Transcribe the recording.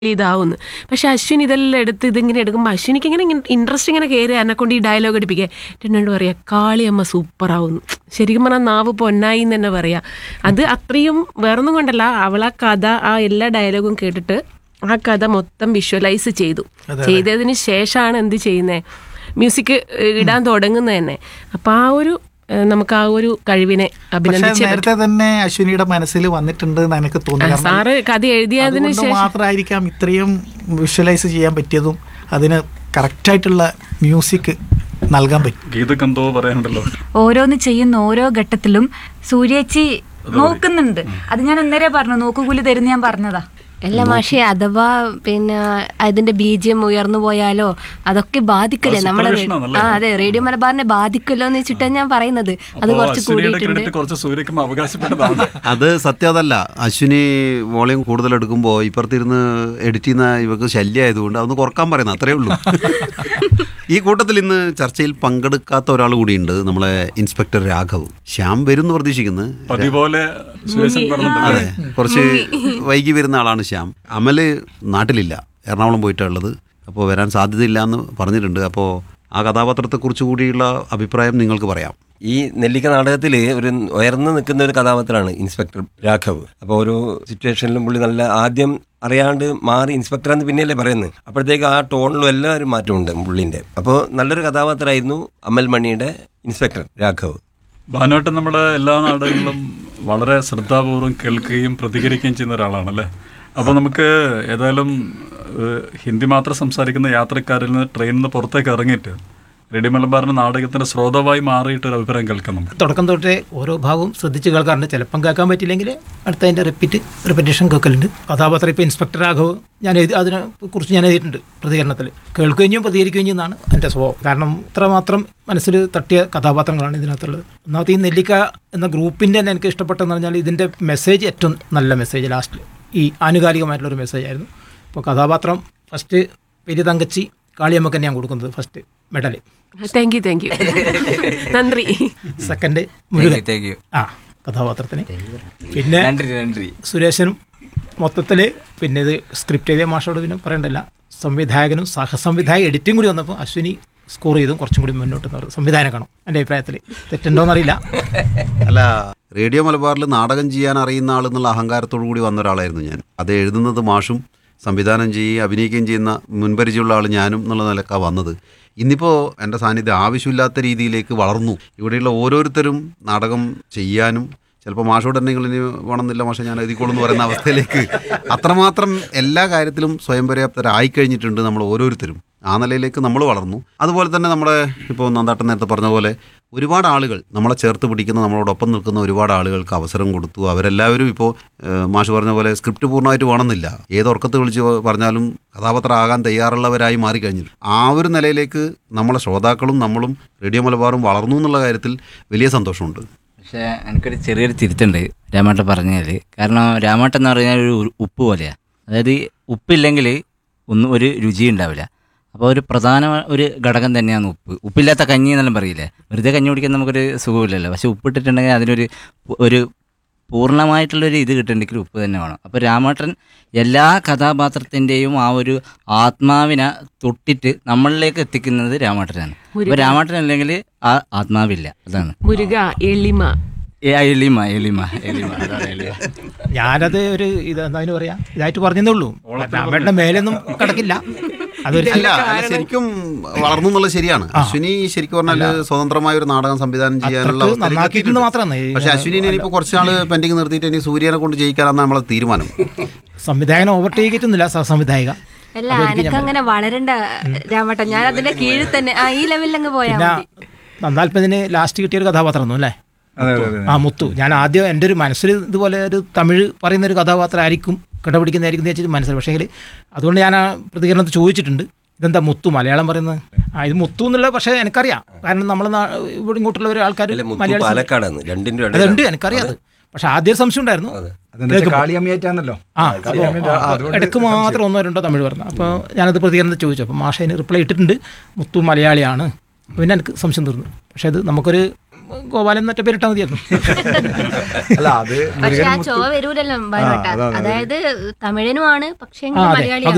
ഇതാവുന്നു പക്ഷെ അശ്വിൻ ഇതെല്ലാം എടുത്ത് ഇതിങ്ങനെ എടുക്കുമ്പോൾ അശ്വിനിക്ക് ഇങ്ങനെ ഇൻട്രസ്റ്റ് ഇങ്ങനെ കയറി എന്നെ കൊണ്ട് ഈ ഡയലോഗ് അടിപ്പിക്കുക എന്നോട് പറയാ കാളിയമ്മ സൂപ്പർ ആവുന്നു ശരിക്കും പറഞ്ഞാൽ നാവ് പൊന്നായി എന്ന് തന്നെ പറയാ അത് അത്രയും വേറൊന്നും കൊണ്ടല്ല അവൾ ആ കഥ ആ എല്ലാ ഡയലോഗും കേട്ടിട്ട് ആ കഥ മൊത്തം വിഷ്വലൈസ് ചെയ്തു ചെയ്തതിന് ശേഷമാണ് എന്ത് ചെയ്യുന്നത് മ്യൂസിക് ഇടാൻ തുടങ്ങുന്നത് തന്നെ അപ്പൊ ആ ഒരു ഏഹ്, നമുക്ക് ആ ഒരു കഴിവിനെ പക്ഷെ അഭിനന്ദിച്ചേ നേരത്തെ തന്നെ അശ്വിനിയുടെ മനസ്സിൽ വന്നിട്ടുണ്ട് എന്ന് എനിക്ക് തോന്നി കാരണം സാറ് കഥ എഴുതിയതിന് അതുകൊണ്ട് ശേഷം മാത്രമായിരിക്കാം ഇത്രയും വിഷ്വലൈസ് ചെയ്യാൻ പറ്റിയതും അതിന് കറക്റ്റായിട്ടുള്ള മ്യൂസിക് നൽകാൻ പറ്റും ഗീതക്ക് എന്തോ പറയാനുണ്ടല്ലോ ഓരോന്ന് ചെയ്യുന്ന ഓരോ ഘട്ടത്തിലും സൂര്യേച്ചി നോക്കുന്നുണ്ട് അത് ഞാൻ ഇന്നലെ പറഞ്ഞു നോക്കുകൂലി തരുന്ന ഞാൻ പറഞ്ഞതാ അല്ല മാഷെ അഥവാ പിന്നെ അതിന്റെ ബീജം ഉയർന്നു പോയാലോ അതൊക്കെ ബാധിക്കില്ലേ അത് നമ്മുടെ supervision ആണല്ലേ? ആ അതെ റേഡിയോ മലബാറിനെ ബാധിക്കല്ലോ എന്ന് വെച്ചിട്ടാണ് ഞാൻ പറയുന്നത് അത് അപ്പോ കുറച്ച് അശ്വിനിയുടെ കൂടിയിട്ടുണ്ട് ക്രെഡിറ്റ് കുറച്ച് സൂര്യക്കും അവകാശപ്പെട്ടതാണ് അത് സത്യം അതല്ല അശ്വിനി വോളിയം കൂടുതൽ എടുക്കുമ്പോൾ ഇപ്പുറത്തിരുന്ന് എഡിറ്റ് ചെയ്യുന്ന ഇവർക്ക് ശല്യമായതുകൊണ്ട് അതൊന്ന് കുറക്കാൻ പറയുന്നത് അത്രേ ഉള്ളൂ ഈ കൂട്ടത്തിൽ ഇന്ന് ചർച്ചയിൽ പങ്കെടുക്കാത്ത ഒരാൾ കൂടിയുണ്ട് നമ്മളെ ഇൻസ്പെക്ടർ രാഘവ് ശ്യാം വരും എന്ന് പ്രതീക്ഷിക്കുന്നു പതിപോലെ സുരേഷൻ അതെ പറഞ്ഞിട്ടുണ്ട് കുറച്ച് വൈകി വരുന്ന ആളാണ് ശ്യാം അമല് നാട്ടിലില്ല എറണാകുളം പോയിട്ടുള്ളത് അപ്പോൾ വരാൻ സാധ്യതയില്ല എന്ന് പറഞ്ഞിട്ടുണ്ട് അപ്പോൾ ആ കഥാപാത്രത്തെക്കുറിച്ച് കൂടിയുള്ള അഭിപ്രായം നിങ്ങൾക്ക് പറയാം ഈ നെല്ലിക്ക നാടകത്തിൽ ഒരു ഉയർന്നു നിൽക്കുന്ന ഒരു കഥാപാത്രമാണ് ഇൻസ്പെക്ടർ രാഘവ് അപ്പോൾ ഒരു സിറ്റുവേഷനിലും പുള്ളി നല്ല ആദ്യം അറിയാണ്ട് മാറി ഇൻസ്പെക്ടർ എന്ന് പിന്നെയല്ലേ പറയുന്നത് അപ്പോഴത്തേക്ക് ആ ടോണിലും എല്ലാം ഒരു മാറ്റമുണ്ട് പുള്ളിൻ്റെ അപ്പോൾ നല്ലൊരു കഥാപാത്രമായിരുന്നു അമൽ മണിയുടെ ഇൻസ്പെക്ടർ രാഘവ് ഭാനുവേട്ടൻ നമ്മുടെ എല്ലാ നാടകങ്ങളും വളരെ ശ്രദ്ധാപൂർവം കേൾക്കുകയും പ്രതികരിക്കുകയും ചെയ്യുന്ന ഒരാളാണല്ലേ അപ്പോൾ നമുക്ക് ഏതായാലും ഏഹ്, ഹിന്ദി മാത്രം സംസാരിക്കുന്ന യാത്രക്കാരിൽ നിന്ന് ട്രെയിനിൽ നിന്ന് പുറത്തേക്ക് ഇറങ്ങിയിട്ട് റെഡി മലബാറിന്റെ നാടകത്തിന്റെ ശ്രോതാവായി മാറിയിട്ട് ഒരു അഭിപ്രായം കേൾക്കാം നമുക്ക് തുടക്കം തൊട്ടേ ഓരോ ഭാഗവും ശ്രദ്ധിച്ച് കേൾക്കാറുണ്ട് ചിലപ്പം കേൾക്കാൻ പറ്റില്ലെങ്കിൽ അടുത്തതിൻ്റെ റിപ്പീറ്റ് റിപ്പറ്റേഷൻ കേൾക്കലുണ്ട് കഥാപാത്രം ഇപ്പോൾ ഇൻസ്പെക്ടർ രാഘവ് ഞാൻ എഴുതി അതിനെ കുറിച്ച് ഞാൻ എഴുതിയിട്ടുണ്ട് പ്രതികരണത്തിൽ കേൾക്കുകയും ചെയ്യും പ്രതികരിക്കുകയും ചെയ്യുന്നതാണ് എൻ്റെ സ്വഭാവം കാരണം ഇത്രമാത്രം മനസ്സിൽ തട്ടിയ കഥാപാത്രങ്ങളാണ് ഇതിനകത്തുള്ളത് ഒന്നാമത്തെ ഈ നെല്ലിക്ക എന്ന ഗ്രൂപ്പിൻ്റെ തന്നെ എനിക്ക് ഇഷ്ടപ്പെട്ടെന്ന് പറഞ്ഞാൽ ഇതിൻ്റെ മെസ്സേജ് ഏറ്റവും നല്ല മെസ്സേജ് ലാസ്റ്റിൽ ഈ ആനുകാലികമായിട്ടുള്ളൊരു മെസ്സേജ് ആയിരുന്നു അപ്പോൾ കഥാപാത്രം ഫസ്റ്റ് പെരി തങ്കച്ചി കാളിയമ്മക്ക് തന്നെയാണ് കൊടുക്കുന്നത് first medal thank you thank you നന്ദി സെക്കൻഡ് മുരുകൻ ആ കഥാപാത്രത്തിന് പിന്നെ സുരേഷനും മൊത്തത്തിൽ പിന്നെ ഇത് സ്ക്രിപ്റ്റ് എഴുതിയ മാഷോട് പിന്നെ പറയണ്ടല്ല സംവിധായകനും സഹസംവിധായക എഡിറ്റും കൂടി വന്നപ്പോൾ അശ്വിനി സ്കോർ ചെയ്തും കുറച്ചും കൂടി മുന്നോട്ട് എന്ന് പറഞ്ഞു സംവിധായകനാണോ എൻ്റെ അഭിപ്രായത്തിൽ തെറ്റുണ്ടോയെന്നറിയില്ല അല്ല റേഡിയോ മലബാറിൽ നാടകം ചെയ്യാൻ അറിയുന്ന ആൾ എന്നുള്ള അഹങ്കാരത്തോടു കൂടി വന്ന ഒരാളായിരുന്നു ഞാൻ അത് എഴുതുന്നത് മാഷും സംവിധാനം ചെയ്യുകയും അഭിനയിക്കുകയും ചെയ്യുന്ന മുൻപരിചയമുള്ള ആൾ ഞാനും എന്നുള്ള നിലക്കാണ് വന്നത് ഇന്നിപ്പോൾ എൻ്റെ സാന്നിധ്യം ആവശ്യമില്ലാത്ത രീതിയിലേക്ക് വളർന്നു ഇവിടെയുള്ള ഓരോരുത്തരും നാടകം ചെയ്യാനും ചിലപ്പോൾ മാഷോട് എന്തെങ്കിലും ഇനി വേണമെന്നില്ല മാഷ ഞാൻ എഴുതിക്കോളൂ എന്ന് പറയുന്ന അവസ്ഥയിലേക്ക് അത്രമാത്രം എല്ലാ കാര്യത്തിലും സ്വയം പര്യാപ്തരായി കഴിഞ്ഞിട്ടുണ്ട് നമ്മൾ ഓരോരുത്തരും ആ നിലയിലേക്ക് നമ്മൾ വളർന്നു അതുപോലെ തന്നെ നമ്മുടെ ഇപ്പോൾ നന്ദാട്ടൻ നേരത്തെ പറഞ്ഞ പോലെ ഒരുപാട് ആളുകൾ നമ്മളെ ചേർത്ത് പിടിക്കുന്ന നമ്മളോടൊപ്പം നിൽക്കുന്ന ഒരുപാട് ആളുകൾക്ക് അവസരം കൊടുത്തു അവരെല്ലാവരും ഇപ്പോൾ ഏഹ്, മാഷ് പറഞ്ഞ പോലെ സ്ക്രിപ്റ്റ് പൂർണ്ണമായിട്ട് വേണമെന്നില്ല ഏത് ഉറക്കത്ത് വിളിച്ച് പറഞ്ഞാലും കഥാപാത്രം ആകാൻ തയ്യാറുള്ളവരായി മാറിക്കഴിഞ്ഞു ആ ഒരു നിലയിലേക്ക് നമ്മളെ ശ്രോതാക്കളും നമ്മളും റേഡിയോ മലബാറും വളർന്നു എന്നുള്ള കാര്യത്തിൽ വലിയ സന്തോഷമുണ്ട് പക്ഷേ എനിക്കൊരു ചെറിയൊരു തിരുത്തുണ്ട് രാമേട്ടൻ പറഞ്ഞതിൽ കാരണം രാമേട്ടൻ എന്ന് പറഞ്ഞാൽ ഒരു ഉ- ഉപ്പ് പോലെയാണ് അതായത് ഉപ്പില്ലെങ്കിൽ ഒന്നും ഒരു രുചി ഉണ്ടാവില്ല അപ്പോൾ ഒരു പ്രധാന ഒരു ഘടകം തന്നെയാണ് ഉപ്പ് ഉപ്പില്ലാത്ത കഞ്ഞി എന്നെല്ലാം പറയില്ലേ വെറുതെ കഞ്ഞി കുടിക്കാൻ നമുക്കൊരു സുഖമില്ലല്ലോ പക്ഷെ ഉപ്പിട്ടിട്ടുണ്ടെങ്കിൽ അതിനൊരു പു- ഒരു പൂർണ്ണമായിട്ടുള്ളൊരു ഇത് കിട്ടണമെങ്കിൽ ഉപ്പ് തന്നെ വേണം അപ്പോൾ രാമേട്ടൻ എല്ലാ കഥാപാത്രത്തിൻ്റെയും ആ ഒരു ആത്മാവിനെ തൊട്ടിട്ട് നമ്മളിലേക്ക് എത്തിക്കുന്നത് രാമേട്ടനാണ് അപ്പോൾ രാമേട്ടൻ അല്ലെങ്കിൽ ആ ആത്മാവില്ല അതാണ് മുരുക എളിമ ഏ, ആ, എളിമ എളിമ എളിമ അതാണ് എളിമ ഞാനത് ഒരു ഇത് എന്താ അതിന് പറയാ ഇതായിട്ട് പറഞ്ഞതേ ഉള്ളൂ രാമേട്ടൻ്റെ മേലൊന്നും കിടക്കില്ല അതൊരു അല്ല അല്ല ശരിക്കും വളർന്നു എന്നുള്ളത് ശരിയാണ് അശ്വിനി ശരിക്കും പറഞ്ഞാൽ സ്വതന്ത്രമായ ഒരു നാടകം സംവിധാനം ചെയ്യാനുള്ള അത്രക്ക് അവസ്ഥയിലേക്ക് നന്നാക്കിയിട്ടുണ്ട് എത്തിയിട്ടുണ്ട്. മാത്രമാണ് ഈ പക്ഷെ അശ്വിനിനെ ഇനിയിപ്പോൾ കുറച്ചാള് പെൻഡിങ് നിർത്തിയിട്ട് ഇനി സൂര്യനെ കൊണ്ട് ജയിക്കാനാണ് നമ്മളെ തീരുമാനം സംവിധായകനെ ഓവർടേക്ക് ചെയ്തിട്ടൊന്നുമില്ല സഹസംവിധായക അല്ല എനക്ക് അങ്ങനെ വളരണ്ട രാമട്ട ഞാൻ അതിന്റെ കീഴിൽ തന്നെ ആ ഈ ലെവലിൽ അങ്ങ് പോയാൽ പിന്നെ മതി നന്ദാൽപ്പതിന് ലാസ്റ്റ് കിട്ടിയ ഒരു കഥാപാത്രം അല്ലേ ആ മുത്തു ഞാൻ ആദ്യം എൻ്റെ ഒരു മനസ്സിൽ ഇതുപോലെ ഒരു തമിഴ് പറയുന്ന ഒരു കഥാപാത്രം ആയിരിക്കും കിടപിടിക്കുന്നതായിരിക്കും എന്ന് വെച്ചിട്ട് മനസ്സിൽ പക്ഷേ അതുകൊണ്ട് ഞാൻ ആ പ്രതികരണത്തിൽ ചോദിച്ചിട്ടുണ്ട് ഇതെന്താ മുത്തു മലയാളം പറയുന്നത് ആ ഇത് മുത്തു എന്നുള്ള പക്ഷേ എനിക്കറിയാം കാരണം നമ്മൾ ഇവിടെ ഇങ്ങോട്ടുള്ള ഒരു ആൾക്കാർ അല്ല മുത്തു മലയാളി പാലക്കാടാണ് രണ്ടിൻ്റെ അതുണ്ട് എനിക്കറിയാം അത് പക്ഷെ ആദ്യം ഒരു സംശയം ഉണ്ടായിരുന്നു കേൾക്കുമ്പോൾ. കാളിയമ്മയായിട്ടാണല്ലോ ആ അപ്പോൾ ഇടയ്ക്ക് മാത്രം ഒന്നോ രണ്ടോ തമിഴ് പറഞ്ഞു അപ്പോൾ ഞാനത് പ്രതികരണത്തിൽ ചോദിച്ചു അപ്പോൾ മാഷ അതിന് റിപ്ലൈ ഇട്ടിട്ടുണ്ട് മുത്തു മലയാളിയാണ് അപ്പോൾ പിന്നെ എനിക്ക് സംശയം തീർന്നു പക്ഷേ അത് നമുക്കൊരു ഗോപാലൻ എന്നൊറ്റ പേരിട്ടാൽ മതിയായിരുന്നു അല്ല അത് പക്ഷെ ആ ചോ വരൂലല്ലോ ബാലുവേട്ട അതായത് തമിഴനുമാണ് പക്ഷെ ആ, അതെ. മലയാളിയാണ്